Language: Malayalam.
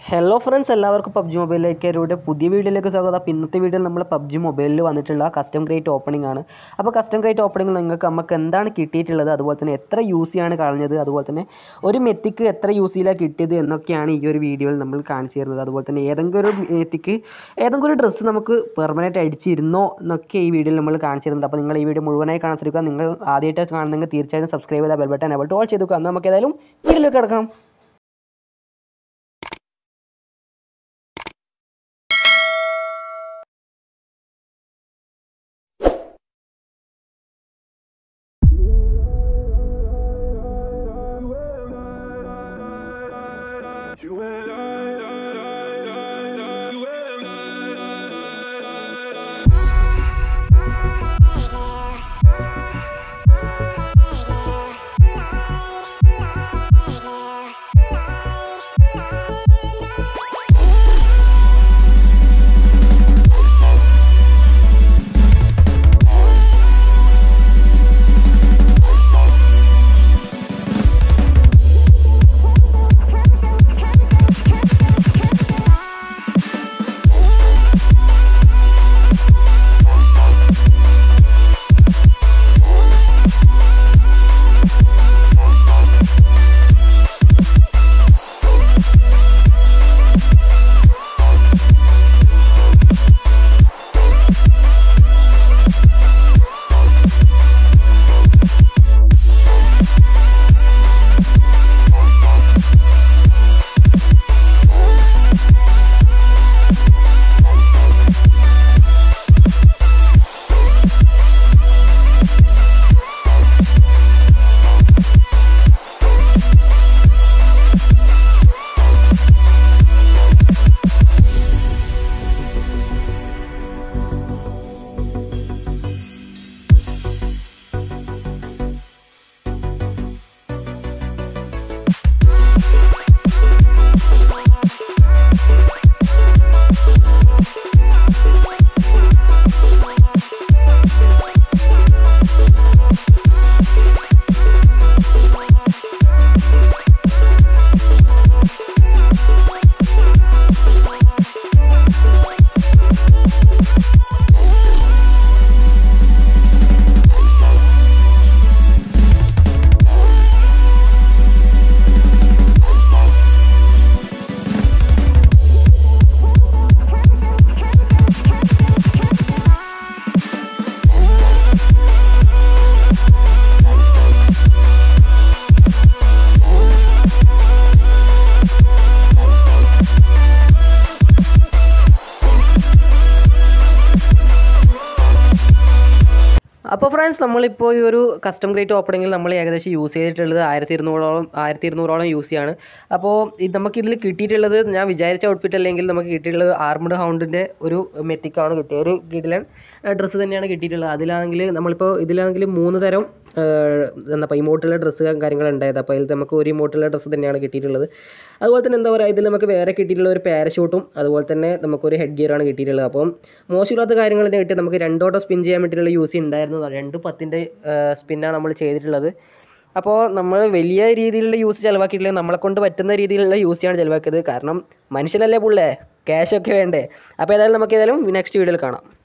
ഹലോ ഫ്രണ്ട്സ് എല്ലാവർക്കും പബ്ജി മൊബൈലിലേക്കൊരു പുതിയ വീഡിയോയിലേക്ക് സ്വാഗതം അപ്പോൾ ഇന്നത്തെ വീഡിയോയിൽ നമ്മൾ പബ്ജി മൊബൈലിൽ വന്നിട്ടുള്ള കസ്റ്റം ക്രേറ്റ് ഓപ്പണിംഗ് ആണ് അപ്പോൾ കസ്റ്റം ക്രേറ്റ് ഓപ്പണിംഗ് നിങ്ങൾക്ക് നമുക്ക് എന്താണ് കിട്ടിയിട്ടുള്ളത് അതുപോലെ തന്നെ എത്ര യൂസ് ചെയ്യാണ് കളഞ്ഞത് അതുപോലെ തന്നെ ഒരു മെത്തിക്ക് എത്ര യൂസ് ചെയ്യിലാണ് കിട്ടിയത് എന്നൊക്കെയാണ് ഈ ഒരു വീഡിയോയിൽ നമ്മൾ കാണിച്ചു തരുന്നത് അതുപോലെ തന്നെ ഏതെങ്കിലും ഒരു മെത്തിക്ക് ഏതെങ്കിലും ഒരു ഡ്രസ്സ് നമുക്ക് പെർമനൻറ്റ് അടിച്ചിരുന്നോ എന്നൊക്കെ ഈ വീഡിയോയിൽ നമ്മൾ കാണിച്ചു തരുന്നുണ്ട് അപ്പോൾ നിങ്ങൾ ഈ വീഡിയോ മുഴുവനായി കാണാൻ ശ്രമിക്കുക നിങ്ങൾ ആദ്യമായിട്ട് കാണുന്നെങ്കിൽ തീർച്ചയായും സബ്സ്ക്രൈബ് ചെയ്താൽ ബെൽ ബട്ടൺ എബിൾ ഓൾ ചെയ്തു അന്ന് നമുക്ക് ഏതായാലും വീഡിയോയിലേക്ക് കിടക്കാം You and I, you and I. അപ്പോൾ ഫ്രണ്ട്സ് നമ്മളിപ്പോൾ ഈ ഒരു കസ്റ്റം ക്രേറ്റ് ഓപ്പണിങ്ങിൽ നമ്മൾ ഏകദേശം യൂസ് ചെയ്തിട്ടുള്ളത് ആയിരത്തി ഇരുന്നൂറോളം ആയിരത്തി ഇരുന്നൂറോളം യൂസ് ചെയ്യാണ് അപ്പോൾ ഇത് നമുക്കിതിൽ കിട്ടിയിട്ടുള്ളത് ഞാൻ വിചാരിച്ച ഔട്ട്ഫിറ്റ് അല്ലെങ്കിൽ നമുക്ക് കിട്ടിയിട്ടുള്ളത് ആർമഡ് ഹൗണ്ടിൻ്റെ ഒരു മെത്തിക്കാണ് കിട്ടിയത് ഒരു കിടിലൻ ഡ്രസ്സ് തന്നെയാണ് കിട്ടിയിട്ടുള്ളത് അതിലാണെങ്കിൽ നമ്മളിപ്പോൾ ഇതിലാണെങ്കിൽ മൂന്ന് തരം എന്താ പറയുക ഇമോട്ടുള്ള ഡ്രസ്സ് കാര്യങ്ങൾ ഉണ്ടായത് അപ്പോൾ ഇതിൽ നമുക്ക് ഒരു ഇമോട്ടുള്ള ഡ്രസ്സ് തന്നെയാണ് കിട്ടിയിട്ടുള്ളത് അതുപോലെ തന്നെ എന്താ പറയുക ഇതിൽ നമുക്ക് വേറെ കിട്ടിയിട്ടുള്ള ഒരു പാരഷൂട്ടും അതുപോലെ തന്നെ നമുക്കൊരു ഹെഡ് ഗിയറാണ് കിട്ടിയിട്ടുള്ളത് അപ്പം മോശമില്ലാത്ത കാര്യങ്ങൾ തന്നെ കിട്ടി നമുക്ക് രണ്ടോട്ടം സ്പിൻ ചെയ്യാൻ വേണ്ടിയിട്ടുള്ള യൂസ് ഉണ്ടായിരുന്നു രണ്ട് പത്തിൻ്റെ സ്പിന്നാണ് നമ്മൾ ചെയ്തിട്ടുള്ളത് അപ്പോൾ നമ്മൾ വലിയ രീതിയിലുള്ള യൂസ് ചിലവാക്കിയിട്ടില്ല നമ്മളെ കൊണ്ട് പറ്റുന്ന രീതിയിലുള്ള യൂസ് ചിലവാക്കിയത് കാരണം മനുഷ്യനല്ലേ പുള്ളേ ക്യാഷൊക്കെ വേണ്ടേ അപ്പോൾ ഏതായാലും നമുക്ക് ഏതായാലും നെക്സ്റ്റ് വീഡിയോയിൽ കാണാം